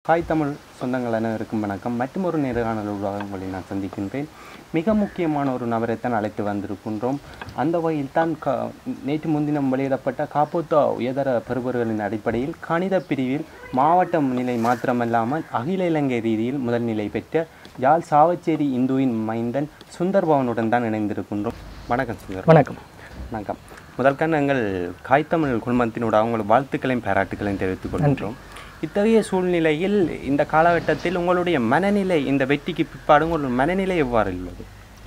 Hi Tamil சொந்தங்கள் அனைவருக்கும் வணக்கம் மற்றும் ஒரு நேர்காணல் உருவாக உங்களை நான் சந்திக்கின்றேன் மிக முக்கியமான ஒரு நபரைத்தான் அழைத்து வந்திருக்கின்றோம் அந்த வகையில் தான் க நேற்று முன்தினம் வெளியிடப்பட்ட காப்போத்தா உயர்தர பெறுபவர்களின் அடிப்படையில் கணித பிரிவில் மாவட்ட நிலை மாத்திரமல்லாமல் அகில இலங்கை ரீதியில் முதல் நிலை பெற்ற யாழ் சாவச்சேரி இந்துவின் மைந்தன் சுந்தர் பவனுடன் தான் இணைந்திருக்கின்றோம் வணக்கம் சுந்தர் வணக்கம் வணக்கம் முதற்கண் எங்கள் காய்த்தமிழ் குழுமத்தினோட அவங்களோட வாழ்த்துக்களையும் பாராட்டுகளையும் தெரிவித்துக் கொள்கின்றோம் இத்தகைய சூழ்நிலையில் இந்த காலகட்டத்தில் உங்களுடைய மனநிலை இந்த வெற்றிக்கு பிற்பாடு உங்களுடைய மனநிலை எவ்வாறு உள்ளது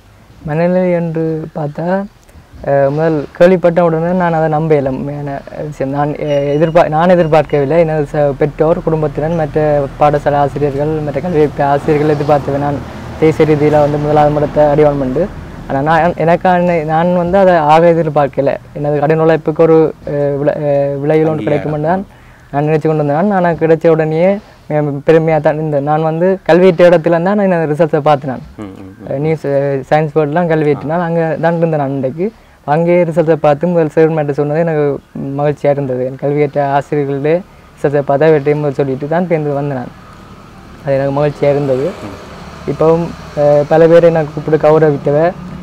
மனநிலை என்று பார்த்தா அஹ், முதல் கேள்விப்பட்ட உடனே நான் அதை நம்பல உண்மையான விஷயம் நான் அஹ், எதிர்பார் நான் எதிர்பார்க்கவில்லை எனது ச பெற்றோர் குடும்பத்தினர் மற்ற பாடசாலை ஆசிரியர்கள் மற்ற கல்வி ஆசிரியர்கள் எதிர்பார்த்தவை நான் தேசிய ரீதியில் வந்து முதலாவது மடத்தை அடிவான் பண்ணு ஆனால் நான் எனக்கான நான் வந்து அதை ஆக எதிர்பார்க்கல எனது கடின உழைப்புக்கு ஒரு அஹ், விளை அஹ், விலையில் ஒன்று கிடைக்கும்னு தான் நான் நினச்சி கொண்டு வந்தேன் நான் கிடைச்ச உடனேயே பெருமையாக தான் இருந்தேன் நான் வந்து கல்வியிட்ட இடத்துல தான் நான் இந்த ரிசல்ட்ஸை பார்த்தேன் நான் ம், ம். நியூஸ் சயின்ஸ் போர்ட்லாம் கல்விட்டுனால் அங்கே தான் இருந்தேன் நான் அன்றைக்கு அங்கேயே ரிசல்ட்டை பார்த்து முதல் சேர்மெண்ட்டை சொன்னது எனக்கு மகிழ்ச்சியாக இருந்தது என் கல்வியேற்ற ஆசிரியர்களே ரிசல்ட்டை பார்த்தா வெற்றி முதல் சொல்லிட்டு தான் பேருந்து வந்தேன் நான் அது எனக்கு மகிழ்ச்சியாக இருந்தது இப்போவும் அஹ், பல பேர் எனக்கு கூப்பிட்டு கௌரவித்தவ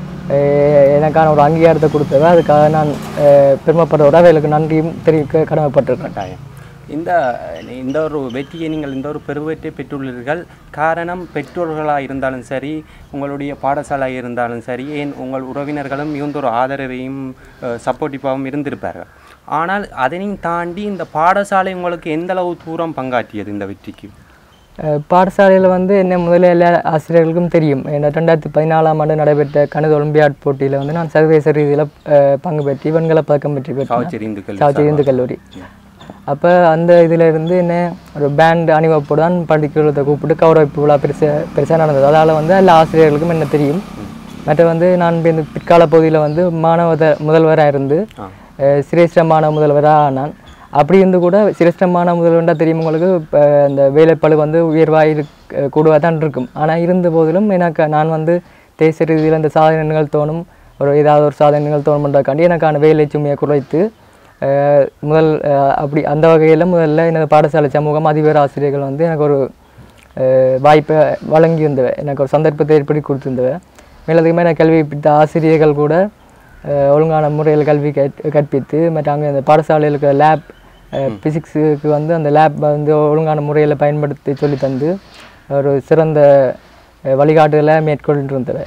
அஹ், எனக்கான ஒரு அங்கீகாரத்தை கொடுத்தவ அதுக்காக நான் அஹ், பெருமைப்படுறதோட அவர்களுக்கு நன்றியும் தெரிவிக்க கடமைப்பட்டிருக்கேன் கட்டாயம் இந்த இந்த ஒரு வெற்றியை நீங்கள் இந்த ஒரு பெருவெற்றியை பெற்றுள்ளீர்கள் காரணம் பெற்றோர்களாக இருந்தாலும் சரி உங்களுடைய பாடசாலையாக இருந்தாலும் சரி ஏன் உங்கள் உறவினர்களும் மிகுந்த ஒரு ஆதரவையும் சப்போர்ட்டிவாகவும் இருந்திருப்பார்கள் ஆனால் அதனையும் தாண்டி இந்த பாடசாலை உங்களுக்கு எந்த அளவு தூரம் பங்காற்றியது இந்த வெற்றிக்கு பாடசாலையில் வந்து என்ன முதல்ல எல்லா ஆசிரியர்களுக்கும் தெரியும் என்ன ரெண்டாயிரத்தி பதினாலாம் ஆண்டு நடைபெற்ற கணித ஒலிம்பியாட் போட்டியில் வந்து நான் சர்வதேச ரீதியில் பங்கு பெற்று வெண்கல பதக்கம் பெற்று பெற்றேன் சாவச்சேரி இந்துக்கள் சாவச்சேரி இந்து கல்லூரி அப்போ அந்த இதில் இருந்து என்ன ஒரு பேண்ட் அணிவப்போடு தான் படிக்கிறத கூப்பிட்டு கௌரவிப்பு விழா பெருசாக பெருசாக நடந்தது அதால் வந்து எல்லா ஆசிரியர்களுக்கும் என்ன தெரியும் மற்ற வந்து நான் இப்ப இந்த பிற்கால பகுதியில் வந்து மாணவ முதல்வராக இருந்து ஆ. அஹ் சிரேஷ்டமான முதல்வராக நான் அப்படி இருந்து கூட சிரேஷ்டமான முதல்வர்னா தெரியும் உங்களுக்கு இப்ப அந்த வேலைப்பளு வந்து உயர்வாக இருக்க கூடுவாக தான் இருக்கும் ஆனால் இருந்த போதிலும் எனக்கு நான் வந்து தேசிய ரீதியில் இந்த சாதனை நிகழ்த்தோணும் ஒரு ஏதாவது ஒரு சாதனை நிகழ்த்தோணுன்றக்காண்டி எனக்கான வேலை சுமையை குறைத்து அஹ் முதல் அஹ் அப்படி அந்த வகையில் முதல்ல எனது பாடசாலை சமூகம் அதிபர் ஆசிரியர்கள் வந்து எனக்கு ஒரு அஹ் வாய்ப்பை வழங்கி இருந்தவ எனக்கு ஒரு சந்தர்ப்பத்தை ஏற்படுத்தி கொடுத்துருந்தவ மேலதிகமாக எனக்கு கல்வி பிடித்த ஆசிரியர்கள் கூட அஹ் ஒழுங்கான முறையில் கல்வி கற் கற்பித்து மற்ற அங்கே அந்த பாடசாலையில் இருக்கிற லேப் ஃபிசிக்ஸுக்கு வந்து அந்த லேப் வந்து ஒழுங்கான முறையில் பயன்படுத்தி சொல்லி தந்து ஒரு சிறந்த அஹ் வழிகாட்டுதலை மேற்கொண்டு இருந்தவ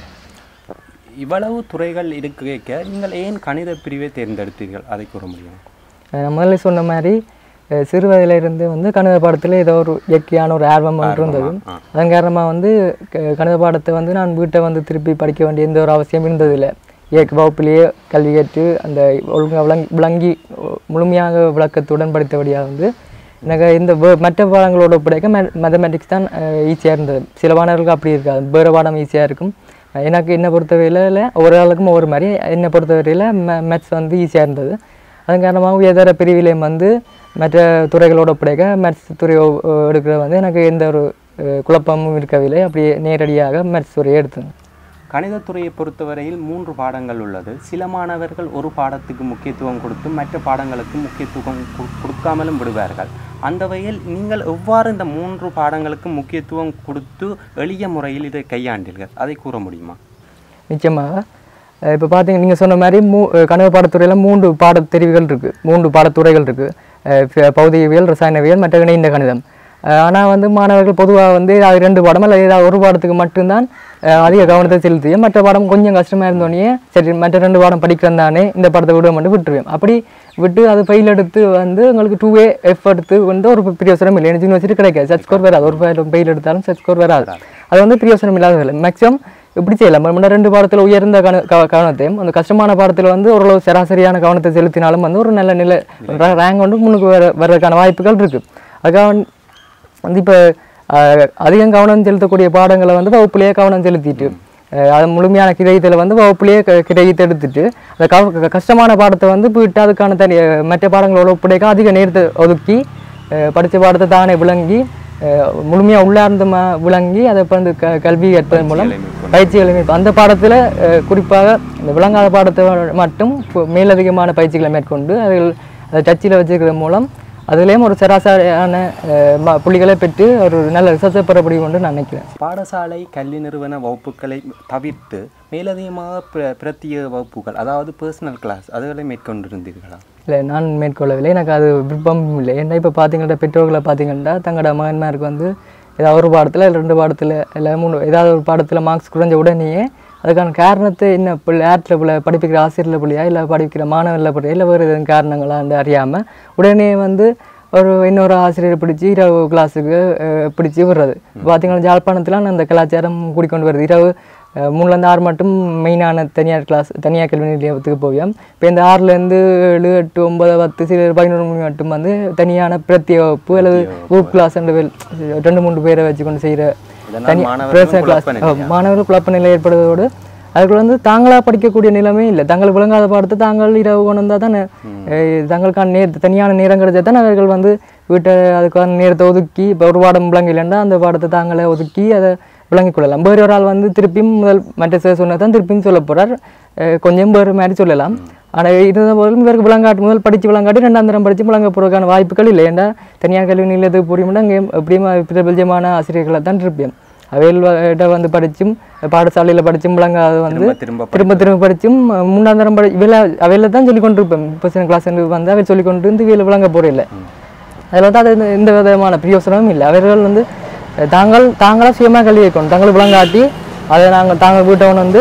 இவ்வளவு துறைகள் இருக்க நீங்கள் ஏன் கணித பிரிவை தேர்ந்தெடுத்தீர்கள் அதை கூற முடியும் நான் முதல்ல சொன்ன மாதிரி அஹ் சிறு வயதில இருந்து வந்து கணித பாடத்தில் ஏதோ ஒரு இயற்கையான ஒரு ஆர்வம் ஒன்று இருந்தது ஆ. அதன் காரணமாக வந்து க- கணித பாடத்தை வந்து நான் வீட்டை வந்து திருப்பி படிக்க வேண்டிய எந்த ஒரு அவசியம் இருந்ததில்லை இயக்க வகுப்பிலேயே கல்வி கற்று அந்த ஒழுங்காக விளங்கி விளங்கி ஒ- முழுமையாக விளக்கத்துடன் படித்தபடியாக வந்து எனக்கு இந்த வே- மற்ற பாடங்களோட ஒப்படைக்க மேத்தமெட்டிக்ஸ் தான் ஈஸியாக இருந்தது சில பாடங்களுக்கு அப்படி இருக்காது வேறு பாடம் ஈஸியாக இருக்கும் எனக்கு என்னை பொறுத்தவரையில் ஒரு ஆளுக்கும் ஒவ்வொரு மாதிரி என்னை பொறுத்தவரையில் மேத்ஸ் வந்து ஈஸியாக இருந்தது அதன் காரணமாக உயர்தர பிரிவிலையும் வந்து மற்ற துறைகளோட ஒப்படைக்க மேத்ஸ் துறை ஒ- ஒ- எடுக்கிறது வந்து எனக்கு எந்த ஒரு அஹ், குழப்பமும் இருக்கவில்லை அப்படியே நேரடியாக மேத்ஸ் துறையை எடுத்தேன் கணிதத்துறையை பொறுத்தவரையில் மூன்று பாடங்கள் உள்ளது சில மாணவர்கள் ஒரு பாடத்துக்கு முக்கியத்துவம் கொடுத்து மற்ற பாடங்களுக்கு முக்கியத்துவம் கு- கொடுக்காமலும் விடுவார்கள் அந்த வகையில் நீங்கள் எவ்வாறு இந்த மூன்று பாடங்களுக்கு முக்கியத்துவம் கொடுத்து எளிய முறையில் இதை கையாண்டீர்கள் அதை கூற முடியுமா நிச்சயமாக இப்போ பார்த்தீங்க நீங்கள் சொன்ன மாதிரி மூ அஹ், கணித பாடத்துறையில் மூன்று பாடத்தெரிவுகள் இருக்குது மூன்று பாடத்துறைகள் இருக்குது பௌதிகவியல் ரசாயனவியல் மற்ற இணைந்த கணிதம் ஆனால் வந்து மாணவர்கள் பொதுவாக வந்து அது ரெண்டு பாடம் அல்லது ஏதாவது ஒரு பாடத்துக்கு மட்டும்தான் அஹ், அதிக கவனத்தை செலுத்தி மற்ற பாடம் கொஞ்சம் கஷ்டமாக இருந்தோடனே சரி மற்ற ரெண்டு பாடம் படிக்கிறேன் தானே இந்த படத்தை விட மட்டும் விட்டுருவேன் அப்படி விட்டு அது ஃபெயில் எடுத்து வந்து உங்களுக்கு டூ ஏ எஃப் எடுத்து வந்து ஒரு பிரியோசனம் இல்லை எனக்கு யூனிவர்சிட்டி கிடைக்காது சர்ச் ஸ்கோர் வராது ஒரு ஃபெயில் எடுத்தாலும் சர்ச் ஸ்கோர் வராது அது வந்து பிரியோசனம் இல்லாத வேலை மேக்ஸிமம் இப்படி செய்யலாம் முன்ன ரெண்டு பாடத்தில் உயர்ந்த கவன கவ- கவனத்தையும் அந்த கஷ்டமான பாடத்தில் வந்து ஓரளவு சராசரியான கவனத்தை செலுத்தினாலும் வந்து ஒரு நல்ல நிலை ரேங்க் வந்து முன்னுக்கு வர வர்றதுக்கான வாய்ப்புகள் இருக்கு அதுக்காக வந்து- வந்து இப்போ அதிகம் கவனம் செலுத்தக்கூடிய பாடங்களை வந்து வகுப்புலேயே கவனம் செலுத்திட்டு அஹ், அது முழுமையான கிரகித்தில் வந்து வகுப்புலேயே க- கிரகித்து எடுத்துட்டு அந்த கவ க- கஷ்டமான பாடத்தை வந்து போயிட்டு அதுக்கான தனி அஹ், மற்ற பாடங்களோட ஒப்படைக்க அதிக நேரத்தை ஒதுக்கி அஹ், படிச்ச பாடத்தை தானே விளங்கி அஹ், முழுமையா உள்ளார்ந்து ம விளங்கி அதை இப்போ வந்து க கல்வி கற்பதன் மூலம் பயிற்சிகளை மேற்கொண்டு அந்த பாடத்தில் குறிப்பாக இந்த விளங்காத பாடத்தை மட்டும் பு- மேலதிகமான பயிற்சிகளை மேற்கொண்டு அதில் அதை டச்சில் வச்சுக்கிறது மூலம் அதுலேயும் ஒரு சராசரியான அஹ், ம- புள்ளிகளை பெற்று ஒரு நல்ல ரிசல்ட்டை பெற முடியும் என்று நான் நினைக்கிறேன் பாடசாலை கல்வி நிறுவன வகுப்புகளை தவிர்த்து மேலதிகமாக பிர- பிரத்யேக வகுப்புகள் அதாவது பர்சனல் கிளாஸ் அதுகளை மேற்கொண்டிருந்தீர்களா இல்லை நான் மேற்கொள்ளவில்லை எனக்கு அது விருப்பமும் இல்லை ஏன்னா இப்போ பார்த்தீங்கன்னா பெற்றோர்களை பார்த்தீங்கன்னா தங்களோட மகன்மாருக்கு வந்து ஏதாவது ஒரு பாடத்தில் இல்லை ரெண்டு பாடத்தில் இல்லை மூணு ஏதாவது ஒரு பாடத்தில் மார்க்ஸ் குறைஞ்ச உடனேயே அதுக்கான காரணத்தை என்ன பிள்ளை ஆற்றில் பிள்ளை படிப்பிக்கிற ஆசிரியரில் பிள்ளையா இல்லை படிக்கிற மாணவரில் பிள்ளையா இல்லை வேறு எதுவும் காரணங்களான்னு அறியாமல் உடனே வந்து ஒரு இன்னொரு ஆசிரியரை பிடிச்சி இரவு கிளாஸுக்கு அஹ், பிடிச்சி விடுறது பார்த்தீங்கன்னா யாழ்ப்பாணத்தில் அந்த கலாச்சாரம் கூடிக்கொண்டு வருது இரவு அஹ், மூணுலேருந்து ஆறு மட்டும் மெயினான தனியார் கிளாஸ் தனியார் கல்வி நிலையத்துக்கு போவோம் இப்போ இந்த ஆறுலேருந்து ஏழு எட்டு ஒன்பது பத்து சில பதினொரு மணி மட்டும் வந்து தனியான பிரத்யேக வகுப்பு அல்லது குரூப் கிளாஸ் ரெண்டு பேர் ரெண்டு மூணு பேரை வச்சுக்கொண்டு செய்கிற இதனால் தனி மாணவர்களும் personal class. குழப்ப அஹ், மாணவர்கள் குழப்ப நிலை ஏற்படுவதோடு அதுக்கு வந்து தாங்களாக படிக்கக்கூடிய நிலைமை இல்லை தங்களுக்கு விளங்காத பாடத்தை தாங்கள் இரவு கொண்டு வந்தால் தானே அஹ், தங்களுக்கான நேர் தனியான நேரம் கிடைச்சா தான் அவர்கள் வந்து வீட்டை அதுக்கான நேரத்தை ஒதுக்கி இப்போ ஒரு பாடம் விளங்கலைன்னா அந்த பாடத்தை தாங்களே ஒதுக்கி அதை விளங்கிக் கொள்ளலாம் வேறு ஒரு ஆள் வந்து திருப்பியும் முதல் மற்ற சார் சொன்னதை தான் திருப்பியும் சொல்ல போகிறார் கொஞ்சம் வேறு மாதிரி சொல்லலாம் ஆனால் இருந்த போதிலும் இவருக்கு விளங்காட்டு முதல் படித்து விளங்காட்டி ரெண்டாம் தரம் படித்து விளங்க போகிறதுக்கான வாய்ப்புகள் இல்லை ஏன்டா தனியார் கல்வி நிலையத்துக்கு போறீங்கன்னா அங்கே எப்படியும் பிரபலஜமான ஆசிரியர்களை தான் இருப்பேன் அவையில்கிட்ட வந்து படிச்சும் பாடசாலையில் படிச்சும் விளங்காத வந்து திரும்ப திரும்ப திரும்ப திரும்ப படிச்சும் மூணாம் தரம் படி இவையில அவையில தான் சொல்லி கொண்டு இருப்பேன் பர்சனல் கிளாஸ் வந்து அவை சொல்லி கொண்டு இருந்து இவையில் விளங்க போகிறதில்ல அதில் வந்து அது இந்த- எந்த விதமான பிரயோசனமும் இல்லை அவர்கள் வந்து அஹ், தாங்கள் தாங்களாக சுயமாக கல்வி வைக்கணும் தாங்கள் விளங்காட்டி அதை நாங்கள் தாங்கள் வீட்டவன் வந்து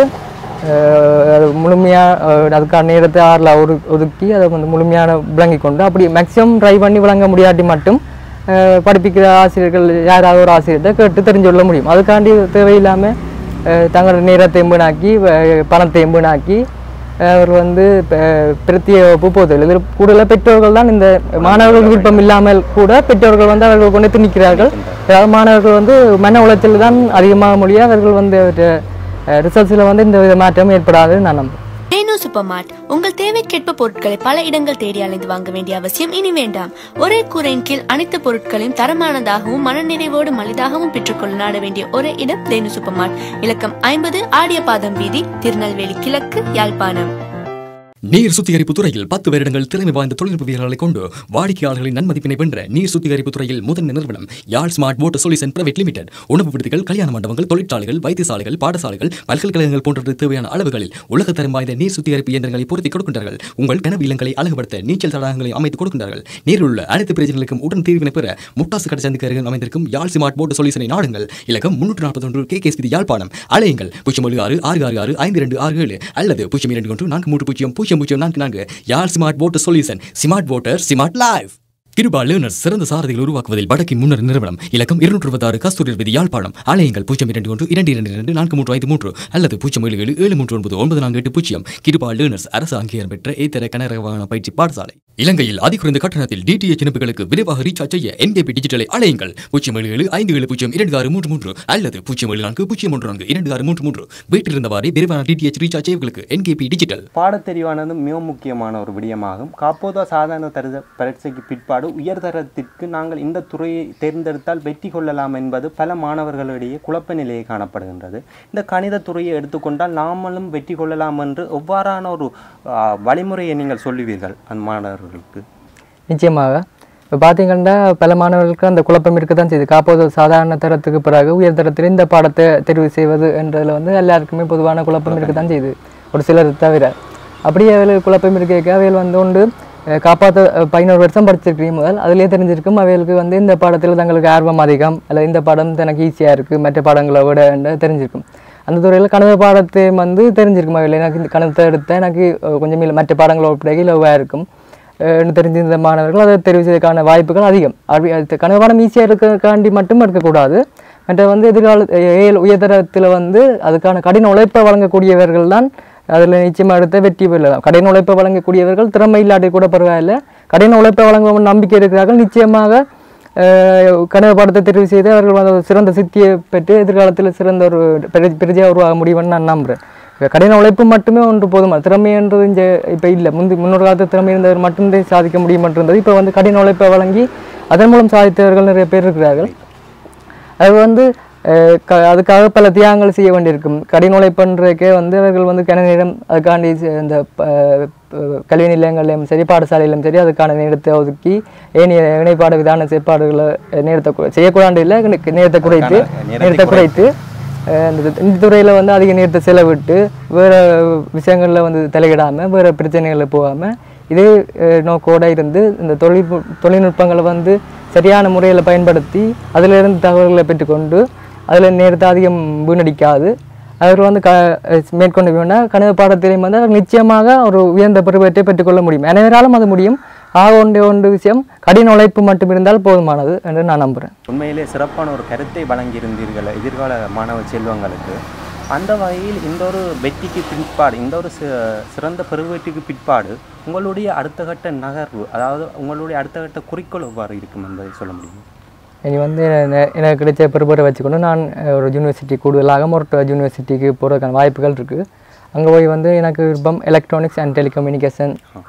அஹ், அது முழுமையாக அதுக்கான நேரத்தை ஆறில் ஒரு ஒதுக்கி அதை வந்து முழுமையான விளங்கி கொண்டு அப்படி மேக்ஸிமம் ட்ரை பண்ணி விளங்க முடியாட்டி மட்டும் அஹ், படிப்பிக்கிற ஆசிரியர்கள் யாராவது ஒரு ஆசிரியர்கிட்ட கேட்டு தெரிஞ்சு கொள்ள முடியும் அதுக்காண்டி தேவையில்லாமல் தங்களோட நேரத்தையும் வீணாக்கி அஹ், பணத்தையும் வீணாக்கி அவர் வந்து ப- பிரத்யேக வகுப்பு போதில்லை இதில் கூடுதலாக பெற்றோர்கள் தான் இந்த மாணவர்கள் விருப்பம் இல்லாமல் கூட பெற்றோர்கள் வந்து அவர்கள் கொண்டு திணிக்கிறார்கள் அதாவது மாணவர்கள் வந்து மன உளைச்சல் தான் அதிகமாக மொழியாக அவர்கள் வந்து ரிசல்ட்ஸில் வந்து இந்த வித மாற்றம் ஏற்படாதுன்னு நான் நம்புறேன் ரேனு சூப்பர் மார்ட் உங்கள் தேவைக்கேற்ப பொருட்களை பல இடங்கள் தேடி அலைந்து வாங்க வேண்டிய அவசியம் இனி வேண்டாம் ஒரே கூரையின் கீழ் அனைத்து பொருட்களையும் தரமானதாகவும் மனநிறைவோடு மலிதாகவும் பெற்றுக்கொள்ள நாட வேண்டிய ஒரே இடம் ரேனு சூப்பர் மார்ட் இலக்கம் ஐம்பது ஆடியபாதம் வீதி திருநெல்வேலி கிழக்கு யாழ்ப்பாணம் நீர் சுத்திகரிப்பு துறையில் பத்து வருடங்கள் திறமை வாய்ந்த தொழில்நுட்ப வீரர்களை கொண்டு வாடிக்கையாளர்களின் நன்மதிப்பினை வென்ற நீர் சுத்திகரிப்பு துறையில் முதன்மை நிறுவனம் Yarl smart water solution private limited உணவு விடுதிகள் கல்யாண மண்டபங்கள் தொழிற்சாலைகள் வைத்தியசாலைகள் பாடசாலைகள் பல்கலைக்கழகங்கள் போன்ற தேவையான அளவுகளில் உலகத்தரம் வாய்ந்த நீர் சுத்திகரிப்பு இயந்திரங்களை பொருத்தி கொடுக்கின்றார்கள் உங்கள் கனவு இல்லங்களை அழகுபடுத்த நீச்சல் தடாகங்களை அமைத்து கொடுக்கின்றார்கள் நீரில் உள்ள அனைத்து பிரச்சனைகளுக்கும் உடன் தீர்வினை பெற முட்டாசு கடை சந்திக்கு அருகில் அமைந்திருக்கும் யாழ் ஸ்மார்ட் வாட்டர் சொல்யூஷனை நாடுங்கள் இலக்கம் முன்னூற்று நாற்பத்தொன்று கே கேஸ் யாழ்ப்பாணம் அலையுங்கள் பூஜ்ஜியம் ஏழு ஆறு ஆறு ஆறு ஆறு ஐந்து ரெண்டு ஆறு ஏழு அல்லது பூஜ்ஜியம் இரண்டு ஒன்று நான்கு மூன்று பூஜ்ஜியம் பூஜ்ஜியம் பூஜ்ஜியம் நான்கு நான்கு Yarl smart water solution smart water smart life Kirupa learners சிறந்த சாரதிகள் உருவாக்குவதில் வடக்கின் முன்னர் நிறுவனம் இலக்கம் இருநூற்று இருபத்தாறு கஸ்தூரி விதி யாழ்ப்பாணம் ஆலயங்கள் பூஜ்ஜியம் இரண்டு ஒன்று இரண்டு இரண்டு இரண்டு நான்கு மூன்று ஐந்து மூன்று அல்லது பூஜ்ஜியம் ஏழு ஏழு ஏழு மூன்று ஒன்பது ஒன்பது நான்கு எட்டு பூஜ்ஜியம் கிருபா லேர்னர்ஸ் அரசு அங்கீகாரம் பெற்ற ஏத்தர கனரக வாகன பயிற்சி பாடசாலை இலங்கையில் அதிகுறைந்த கட்டணத்தில் டிடிஎச் இணைப்புகளுக்கு விரைவாக ரீசார்ஜ் செய்ய என்பிபி டிஜிட்டலை அழையுங்கள் பூஜ்ஜியம் ஏழு ஏழு ஐந்து ஏழு பூஜ்ஜியம் இரண்டு ஆறு மூன்று மூன்று அல்லது பூஜ்ஜியம் ஏழு நான்கு பூஜ்ஜியம் ஒன்று நான்கு இரண்டு ஆறு மூன்று மூன்று வீட்டில் இருந்தவாறே விரைவான டிடிஎச் ரீசார்ஜ் செய்வர்களுக்கு என்பிபி டிஜிட்டல் பாடத்தெரிவானது மிக முக்கியமான ஒரு விடயமாகும் காப்போதா சாதாரண தர பரீட்சைக்கு பிற்பாடு உயர்தரத்திற்கு நாங்கள் இந்த துறையை தேர்ந்தெடுத்தால் வெற்றி கொள்ளலாம் என்பது பல மாணவர்களிடையே குழப்ப நிலையை காணப்படுகின்றது இந்த கணித துறையை எடுத்துக்கொண்டால் நாமளும் வெற்றி கொள்ளலாம் என்று எவ்வாறான ஒரு ஆ, வழிமுறையை நீங்கள் சொல்லுவீர்கள் அந்த மாணவர்களுக்கு நிச்சயமாக இப்போ பார்த்தீங்கன்னா பல மாணவர்களுக்கு அந்த குழப்பம் இருக்க தான் செய்யுது காப்போது சாதாரண தரத்துக்கு பிறகு உயர் தரத்தில் இந்த பாடத்தை தெரிவு செய்வது என்றதில் வந்து எல்லாருக்குமே பொதுவான குழப்பம் இருக்க தான் செய்யுது ஒரு சிலர் தவிர அப்படியே அவைகளுக்கு குழப்பம் இருக்க அவைகள் வந்து உண்டு அஹ் காப்பாற்ற அஹ் பதினோரு வருஷம் படிச்சிருக்கீங்க முதல் அதுலேயே தெரிஞ்சிருக்கும் அவைகளுக்கு வந்து இந்த பாடத்தில் தங்களுக்கு ஆர்வம் அதிகம் அல்லது இந்த பாடம் தனக்கு ஈஸியாக இருக்குது மற்ற பாடங்களை விட என்று தெரிஞ்சிருக்கும் அந்த துறையில் கணித பாடத்தை வந்து தெரிஞ்சிருக்கும் அவையில் எனக்கு இந்த கணிதத்தை எடுத்தால் எனக்கு அஹ் கொஞ்சம் இல்லை மற்ற பாடங்களோட பிறகு இலவாக இருக்கும் அஹ் தெரிஞ்சிருந்த மாணவர்கள் அதை தெரிவு செய்வதற்கான வாய்ப்புகள் அதிகம் அப்படி அது கணித பாடம் ஈஸியாக இருக்கக்காண்டி மட்டும் இருக்கக்கூடாது மற்ற வந்து எதிர்கால ஏழு உயர்தரத்தில் வந்து அதுக்கான கடின உழைப்பை வழங்கக்கூடியவர்கள் தான் அதில் நிச்சயமாக எடுத்த வெற்றி பெறலாம் கடின உழைப்பை வழங்கக்கூடியவர்கள் திறமை இல்லாட்டி கூட பரவாயில்ல கடின உழைப்பை வழங்குவோம் நம்பிக்கை இருக்கிறார்கள் நிச்சயமாக அஹ், கணித பாடத்தை தெரிவு செய்து அவர்கள் வந்து ஒரு சிறந்த சித்தியை பெற்று எதிர்காலத்தில் சிறந்த ஒரு பிர- பிரஜையாக உருவாக முடியும்னு நான் நம்புகிறேன் இப்ப கடின உழைப்பு மட்டுமே ஒன்று போதுமா திறமைன்றது இங்கே இப்போ இல்லை முந்தி முன்னொரு காலத்து திறமை இருந்தவர் மட்டும்தான் சாதிக்க முடியுமன்றது இப்போ வந்து கடின உழைப்பை வழங்கி அதன் மூலம் சாதித்தவர்கள் நிறைய பேர் இருக்கிறார்கள் அது வந்து அஹ், க அதுக்காக பல தியாகங்கள் செய்ய வேண்டியிருக்கும் கடின உழைப்புன்றதுக்கே வந்து அவர்கள் வந்து கன நேரம் அதுக்காண்டி செ- இந்த ப- அஹ், கல்வி நிலையங்களிலும் சரி பாடசாலையிலும் சரி அதுக்கான நேரத்தை ஒதுக்கி ஏனைய இணைப்பாடு விதான செயற்பாடுகளை அஹ், நேரத்தை கு- செய்யக்கூடாது இல்லை நேரத்தை குறைத்து நேரத்தை நேரத்தை குறைத்து அஹ், இந்த இந்த துறையில் வந்து அதிக நேரத்தை செலவிட்டு வேறு விஷயங்களில் வந்து தலையிடாமல் வேறு பிரச்சனைகளில் போகாமல் இதே அஹ், நோக்கோட இருந்து இந்த தொழில் தொழில்நுட்பங்களை வந்து சரியான முறையில் பயன்படுத்தி அதிலிருந்து தகவல்களை பெற்றுக்கொண்டு அதில் நேரத்தை அதிகம் வீணடிக்காது அவர் வந்து க மேற்கொண்டு வேண்டாம் கணித பாடத்திலையும் வந்து அவர் நிச்சயமாக ஒரு உயர்ந்த பெருவத்தை பெற்றுக்கொள்ள முடியும் அனைவராலும் அது முடியும் ஆக ஒன்றே ஒன்று விஷயம் கடின உழைப்பு மட்டும் இருந்தால் போதுமானது என்று நான் நம்புகிறேன் உண்மையிலே சிறப்பான ஒரு கருத்தை வழங்கியிருந்தீர்கள் எதிர்கால மாணவ செல்வங்களுக்கு அந்த வகையில் இந்த ஒரு வெற்றிக்கு பிற்பாடு இந்த ஒரு சி- சிறந்த பெருவெற்றிக்கு பிற்பாடு உங்களுடைய அடுத்த கட்ட நகர்வு அதாவது உங்களுடைய அடுத்த கட்ட குறிக்கோள் எவ்வாறு இருக்கும் என்பதை சொல்ல முடியும் இனி வந்து என- எனக்கு கிடைச்ச பெருபரை வச்சுக்கொண்டு நான் அஹ், ஒரு யூனிவர்சிட்டி கூடுதலாக மொரட்டோ யூனிவர்சிட்டிக்கு போகிறதுக்கான வாய்ப்புகள் இருக்குது அங்கே போய் வந்து எனக்கு விருப்பம் எலக்ட்ரானிக்ஸ் அண்ட் டெலிகம்யூனிகேஷன்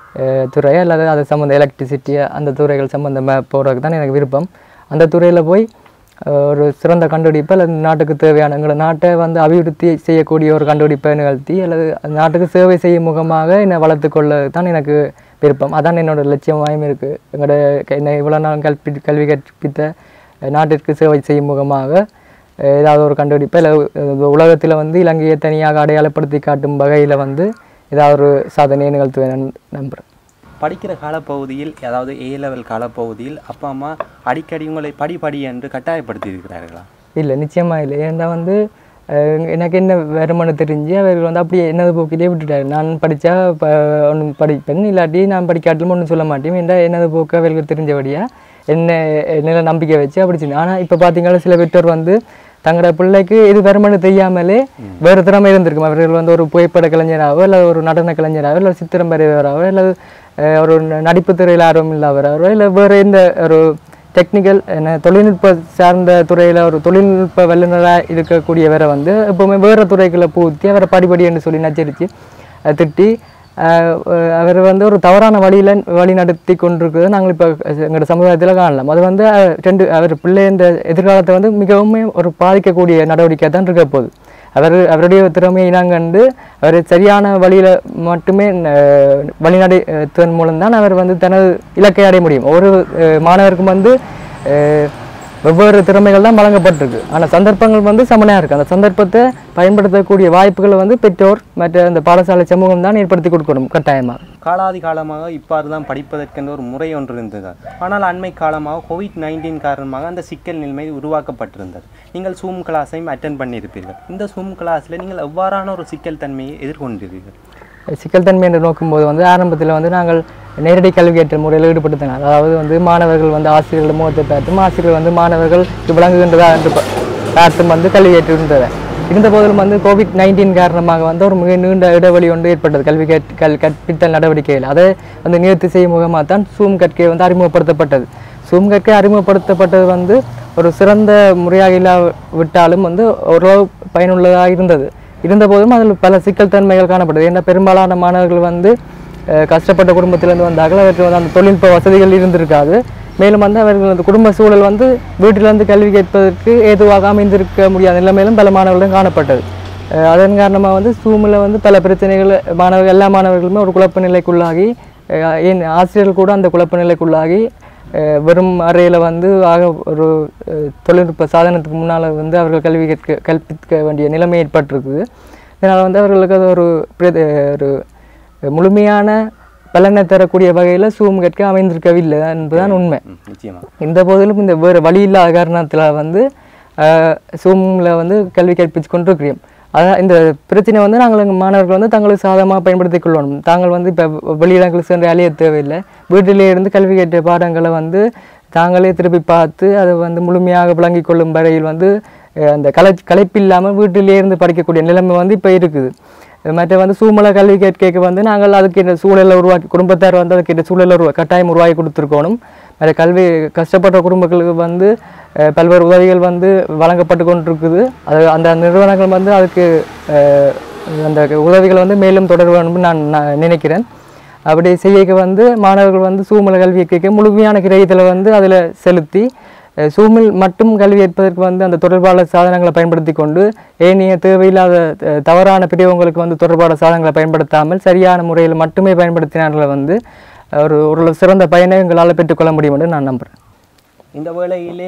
துறை அல்லது அது சம்மந்த எலக்ட்ரிசிட்டி அந்த துறைகள் சம்மந்தமாக போகிறதுக்கு தான் எனக்கு விருப்பம் அந்த துறையில் போய் அஹ், ஒரு சிறந்த கண்டுபிடிப்பு அல்லது நாட்டுக்கு தேவையான எங்களோட நாட்டை வந்து அபிவிருத்தி செய்யக்கூடிய ஒரு கண்டுபிடிப்பை நிகழ்த்தி அல்லது அந்த நாட்டுக்கு சேவை செய்யும் முகமாக என்னை வளர்த்துக்கொள்ள தான் எனக்கு விருப்பம் அதான் என்னோட லட்சியமாயும் இருக்குது எங்களோட க- என்னை இவ்வளோ நாள் கல்பி கல்வி கற்பித்த அஹ், நாட்டிற்கு சேவை செய்யும் முகமாக அஹ், ஏதாவது ஒரு கண்டுபிடிப்பை இல்லை உலகத்தில் வந்து இலங்கையை தனியாக அடையாளப்படுத்தி காட்டும் வகையில் வந்து ஏதாவது ஒரு சாதனையை நிகழ்த்துவேன் நம்புகிறேன் படிக்கிற காலப்பகுதியில் அதாவது ஏ லெவல் காலப்பகுதியில் அப்பா அம்மா அடிக்கடி உங்களை படி படி என்று கட்டாயப்படுத்தி இருக்கிறார்களா இல்லை நிச்சயமாக இல்லை ஏன்னா வந்து அஹ், எனக்கு என்ன வருமானம் தெரிஞ்சு அவர்கள் வந்து அப்படியே என்னது போக்கிலே விட்டுட்டாரு நான் படித்தா ஒன்றும் படிப்பேன் இல்லாட்டி நான் படிக்காட்டிலும் ஒன்றும் சொல்ல மாட்டேன் என்ற என்னது போக்கு அவர்களுக்கு தெரிஞ்சபடியாக என்ன நில நம்பிக்கை வச்சு அப்படி செஞ்சு ஆனால் இப்போ பார்த்தீங்கன்னா சில பெற்றோர் வந்து தங்களோட பிள்ளைக்கு இது வருமானம் தெரியாமலே வேறு திறமை இருந்திருக்கும் அவர்கள் வந்து ஒரு புகைப்பட கலைஞராகவோ இல்லை ஒரு நடன கலைஞராகவோ இல்லை சித்திரம் வரைவராகவோ இல்லை அஹ், ஒரு நடிப்பு துறையில் ஆர்வம் இல்லாதவராகவோ இல்லை வேறு எந்த ஒரு டெக்னிக்கல் என்ன தொழில்நுட்ப சார்ந்த துறையில் ஒரு தொழில்நுட்ப வல்லுநராக இருக்கக்கூடியவரை வந்து எப்போவுமே வேறு துறைகளை பூத்தி அவரை படிப்படி என்று சொல்லி நச்சரித்து அஹ், திட்டி அஹ், அஹ், அவர் வந்து ஒரு தவறான வழியில் வழி நடத்தி கொண்டிருக்கிறத நாங்கள் இப்போ எங்களோட சமுதாயத்தில் காணலாம் அது வந்து அஹ், ரெண்டு அவர் பிள்ளை இந்த எதிர்காலத்தை வந்து மிகவும் ஒரு பாதிக்கக்கூடிய நடவடிக்கை தான் இருக்க போகுது அவர் அவருடைய திறமையை இனங்கண்டு அவர் சரியான வழியில் மட்டுமே அஹ், வழிநடத்துவதன் மூலம்தான் அவர் வந்து தனது இலக்கை அடைய முடியும் ஒவ்வொரு அஹ், மாணவருக்கும் வந்து அஹ், வெவ்வேறு திறமைகள் தான் வழங்கப்பட்டிருக்கு ஆனால் சந்தர்ப்பங்கள் வந்து சமனையாக இருக்குது அந்த சந்தர்ப்பத்தை பயன்படுத்தக்கூடிய வாய்ப்புகளை வந்து பெற்றோர் மற்ற அந்த பாடசாலை சமூகம் தான் ஏற்படுத்தி கொடுக்கணும் கட்டாயமாக காலாதி காலமாக இவ்வாறு தான் படிப்பதற்கென்ற ஒரு முறை ஒன்று இருந்தது ஆனால் அண்மை காலமாக கோவிட் நைன்டீன் காரணமாக அந்த சிக்கல் நிலைமை உருவாக்கப்பட்டிருந்தது நீங்கள் சூம் கிளாஸையும் அட்டன் பண்ணியிருப்பீர்கள் இந்த சூம் கிளாஸில் நீங்கள் எவ்வாறான ஒரு சிக்கல் தன்மையை எதிர்கொண்டிருக்கிறீர்கள் சிக்கல் தன்மை என்று நோக்கும்போது வந்து ஆரம்பத்தில் வந்து நாங்கள் நேரடி கல்வியேற்ற முறையில் ஈடுபடுத்தினார் அதாவது வந்து மாணவர்கள் வந்து ஆசிரியர்கள் முகத்தை பார்த்தும் ஆசிரியர்கள் வந்து மாணவர்கள் இது விளங்குகின்றதா என்று ப- பார்த்தும் வந்து கல்வியேற்று இருந்தது இருந்த போதிலும் வந்து கோவிட் நைன்டீன் காரணமாக வந்து ஒரு மிக நீண்ட இடைவெளி ஒன்று ஏற்பட்டது கல்வி கற் கல் கற்பித்தல் நடவடிக்கையில் அதை வந்து நிறுத்தி செய்யும் முகமாக தான் சூம் கற்கை வந்து அறிமுகப்படுத்தப்பட்டது சூம் கற்கை அறிமுகப்படுத்தப்பட்டது வந்து ஒரு சிறந்த முறையாக இல்லாவிட்டாலும் வந்து ஓரளவு பயனுள்ளதாக இருந்தது இருந்தபோதும் அதில் பல சிக்கல் தன்மைகள் காணப்படுது ஏன்னா பெரும்பாலான மாணவர்கள் வந்து அஹ், கஷ்டப்பட்ட குடும்பத்திலிருந்து வந்தார்கள் அவருக்கு வந்து அந்த தொழில்நுட்ப வசதிகள் இருந்திருக்காது மேலும் வந்து அவர்கள் அந்த குடும்ப சூழல் வந்து வீட்டிலிருந்து கல்வி கேட்பதற்கு ஏதுவாக அமைந்திருக்க முடியாத நிலைமையிலும் பல மாணவர்களும் காணப்பட்டது அஹ், அதன் காரணமாக வந்து சூமில் வந்து பல பிரச்சனைகள் மாணவர்கள் எல்லா மாணவர்களுமே ஒரு குழப்ப நிலைக்குள்ளாகி அஹ், ஏன் ஆசிரியர்கள் கூட அந்த குழப்ப நிலைக்குள்ளாகி அஹ் வெறும் அறையில் வந்து ஆக ஒரு அஹ், தொழில்நுட்ப சாதனத்துக்கு முன்னால் வந்து அவர்கள் கல்வி கற்க கற்பிக்க வேண்டிய நிலைமை ஏற்பட்டிருக்குது இதனால் வந்து அவர்களுக்கு அது ஒரு பிரதி- ஒரு முழுமையான பலனை தரக்கூடிய வகையில் சூம் கற்க அமைந்திருக்கவில்லை என்பதுதான் உண்மை ம், நிச்சயமா இந்த போதிலும் இந்த வேறு வழி இல்லாத காரணத்தில் வந்து சூமில் வந்து கல்வி கற்பித்து கொண்டிருக்கிறோம் அதான் இந்த பிரச்சனை வந்து நாங்கள் எங்கள் மாணவர்கள் வந்து தங்களுக்கு சாதகமாக பயன்படுத்திக் கொள்ளணும் தாங்கள் வந்து இப்போ வெளியிடங்களுக்கு சென்று அழிய தேவையில்லை வீட்டிலே இருந்து கல்வி கேட்ட பாடங்களை வந்து தாங்களே திருப்பி பார்த்து அதை வந்து முழுமையாக விளங்கிக் கொள்ளும் வரையில் வந்து அஹ், அந்த கலை கலைப்பில்லாமல் வீட்டிலே இருந்து படிக்கக்கூடிய நிலைமை வந்து இப்போ இருக்குது மற்ற வந்து சூமலை கல்வி கேட்க வந்து நாங்கள் அதுக்கு இந்த சூழலை உருவாக்கி குடும்பத்தார் வந்து அதுக்கு இந்த சூழலை உருவா கட்டாயம் உருவாக்கி கொடுத்துருக்கணும் மற்ற கல்வி கஷ்டப்பட்ட குடும்பங்களுக்கு வந்து அஹ், பல்வேறு உதவிகள் வந்து வழங்கப்பட்டு கொண்டிருக்குது அது அந்த நிறுவனங்கள் வந்து அதுக்கு அஹ், அந்த உதவிகளை வந்து மேலும் தொடர வேணும்னு நான் நான் நினைக்கிறேன் அப்படி செய்யக்க வந்து மாணவர்கள் வந்து சூமலை கல்வி கேட்க முழுமையான கிரகத்தில் வந்து அதில் செலுத்தி சூமில் மட்டும் கல்வி ஏற்பதற்கு வந்து அந்த தொடர்பாளர் சாதனங்களை பயன்படுத்தி கொண்டு ஏனைய தேவையில்லாத அஹ், தவறான பிரிவுகளுக்கு வந்து தொடர்பான சாதனங்களை பயன்படுத்தாமல் சரியான முறையில் மட்டுமே பயன்படுத்தினார்கள் வந்து ஒரு ஒரு சிறந்த பயனை எங்களால் பெற்றுக்கொள்ள முடியும் என்று நான் நம்புகிறேன் இந்த வேளையிலே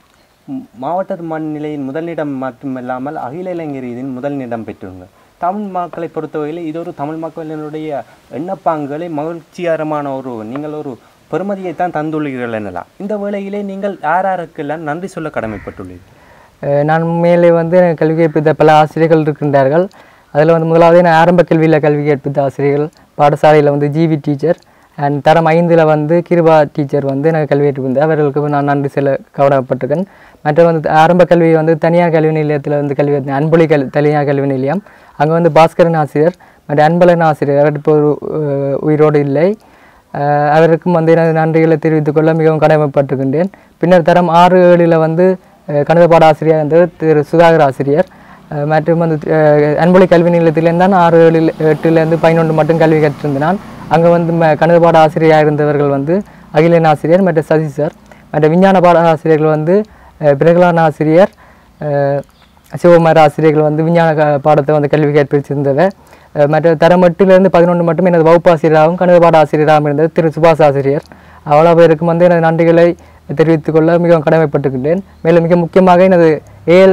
ம், மாவட்ட மண்ணிலையின் முதலிடம் மட்டுமில்லாமல் அகில இளைஞர் இதில் முதலிடம் பெற்றுங்க தமிழ் மக்களை பொறுத்தவரையில் இது ஒரு தமிழ் மக்களினுடைய எண்ணப்பாங்குகளை மகிழ்ச்சிகரமான ஒரு நீங்கள் ஒரு பெருமதியைத்தான் தந்துள்ளீர்கள் எனலாம் இந்த வேளையிலே நீங்கள் யார் யாருக்கெல்லாம் நன்றி சொல்ல கடமைப்பட்டுள்ளீர்கள் அஹ் நான் மேலே வந்து எனக்கு கல்வி கற்பித்த பல ஆசிரியர்கள் இருக்கின்றார்கள் அதில் வந்து முதலாவது நான் ஆரம்ப கல்வியில் கல்வி கற்பித்த ஆசிரியர்கள் பாடசாலையில் வந்து ஜிவி டீச்சர் அண்ட் தரம் ஐந்தில் வந்து கிருபா டீச்சர் வந்து எனக்கு கல்வி கற்பித்த அவர்களுக்கு நான் நன்றி செல்ல கவனப்பட்டிருக்கேன் மற்ற வந்து ஆரம்ப கல்வி வந்து தனியார் கல்வி நிலையத்தில் வந்து கல்வி கற்றேன். அன்பொழி கல் தனியார் கல்வி நிலையம் அங்கே வந்து பாஸ்கரன் ஆசிரியர் மற்ற அன்பழகன் ஆசிரியர் அவர் இப்போ ஒரு அஹ், உயிரோடு இல்லை அஹ் அவருக்கும் வந்து எனது நன்றிகளை தெரிவித்துக் கொள்ள மிகவும் கடமைப்பட்டிருக்கின்றேன் பின்னர் தரம் ஆறு ஏழில் வந்து அஹ், கணித பாட ஆசிரியர் இருந்தது திரு சுதாகர் ஆசிரியர் அஹ், மற்றும் வந்து அஹ், அன்பொழி கல்வி நிலையத்திலேருந்து தான் ஆறு ஏழில் எட்டுலேருந்து பதினொன்று மட்டும் கல்வி கற்றிருந்தேன் நான் அங்கே வந்து ம- கணித பாட ஆசிரியராக இருந்தவர்கள் வந்து அகிலன் ஆசிரியர் மற்ற சசி சார் மற்ற விஞ்ஞான பாட ஆசிரியர்கள் வந்து அஹ், பிரகலான ஆசிரியர் அஹ், சிவகுமார் ஆசிரியர்கள் வந்து விஞ்ஞான க- பாடத்தை வந்து கல்வி கற்பிச்சிருந்தவர் அஹ் மற்ற தரம் எட்டுலேருந்து பதினொன்று மட்டும் எனது வகுப்பு ஆசிரியராகவும் கணித பாட ஆசிரியராகவும் இருந்தது திரு சுபாஷ் ஆசிரியர் அவ்வளோ பேருக்கும் வந்து எனது நன்றிகளை தெரிவித்துக் கொள்ள மிகவும் கடமைப்பட்டிருக்கின்றேன் மேலும் மிக முக்கியமாக எனது ஏஎல்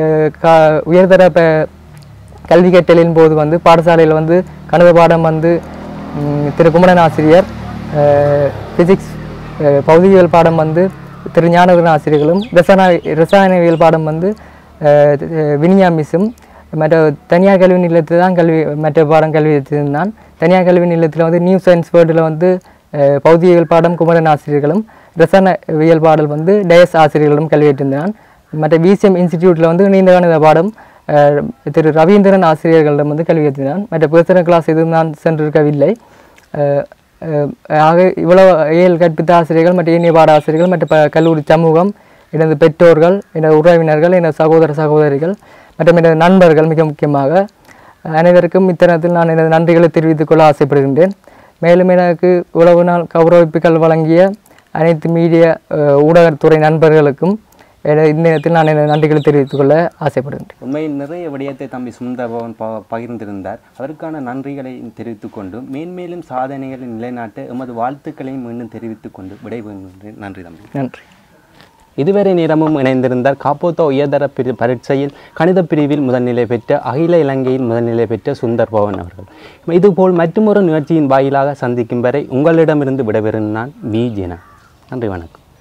கா உயர்தர ப கல்வி கற்றலின் போது வந்து பாடசாலையில் வந்து கணித பாடம் வந்து ம், திரு குமரன் ஆசிரியர் ஃபிசிக்ஸ் பௌதிகவியல் பாடம் வந்து திரு ஞானவரன் ஆசிரியர்களும் ரசாயன ரசாயனவியல் பாடம் வந்து அஹ், அஹ், வினியா மிஸ்ஸும் மற்ற தனியார் கல்வி நிலையத்தில் தான் கல்வி மற்ற பாடம் கல்வி எடுத்திருந்தான் தனியார் கல்வி நிலையத்தில் வந்து நியூ சயின்ஸ் வேர்டில் வந்து அஹ், பௌதிகவியல் பாடம் குமரன் ஆசிரியர்களும் ரசாயனவியல் பாடல் வந்து டயஸ் ஆசிரியர்களும் கல்வி எடுத்திருந்தான் மற்ற பிசிஎம் இன்ஸ்டிடியூட்டில் வந்து நீண்ட கணித பாடம் அஹ், திரு ரவீந்திரன் ஆசிரியர்களிடம் வந்து கல்வி எடுத்திருந்தான் மற்ற பர்சனல் கிளாஸ் எதுவும் நான் சென்றிருக்கவில்லை அஹ், அஹ், ஆக இவ்வளவு ஏழு கற்பித்த ஆசிரியர்கள் மற்ற இனிய பாட ஆசிரியர்கள் மற்ற ப கல்லூரி சமூகம் எனது பெற்றோர்கள் எனது உறவினர்கள் எனது சகோதர சகோதரிகள் மற்றும் எனது நண்பர்கள் மிக முக்கியமாக அனைவருக்கும் இத்தருணத்தில் நான் எனது நன்றிகளை தெரிவித்துக் கொள்ள ஆசைப்படுகின்றேன் மேலும் எனக்கு உழவு நாள் கௌரவிப்புகள் வழங்கிய அனைத்து மீடிய அஹ், ஊடகத்துறை நண்பர்களுக்கும் எனது இந்த நேரத்தில் நான் எனது நன்றிகளை தெரிவித்துக் கொள்ள ஆசைப்படுகின்றேன் உண்மையில் நிறைய விடயத்தை தம்பி சுந்தரபவன் ப பகிர்ந்திருந்தார் அதற்கான நன்றிகளை தெரிவித்துக் கொண்டு மேன்மேலும் சாதனைகளை நிலைநாட்ட எமது வாழ்த்துக்களையும் மீண்டும் தெரிவித்துக் கொண்டு விடைபெறுகின்றேன் நன்றி தம்பி நன்றி இதுவரை நேரமும் இணைந்திருந்தார் காப்போத்தோ உயர்தர பிரி பரீட்சையில் கணித பிரிவில் முதல்நிலை பெற்ற அகில இலங்கையில் முதல்நிலை பெற்ற சுந்தர் பவன் அவர்கள் இதுபோல் மற்றொரு நிகழ்ச்சியின் வாயிலாக சந்திக்கும் வரை உங்களிடமிருந்து விடைபெறும் நான் வி ஜெனா நன்றி வணக்கம்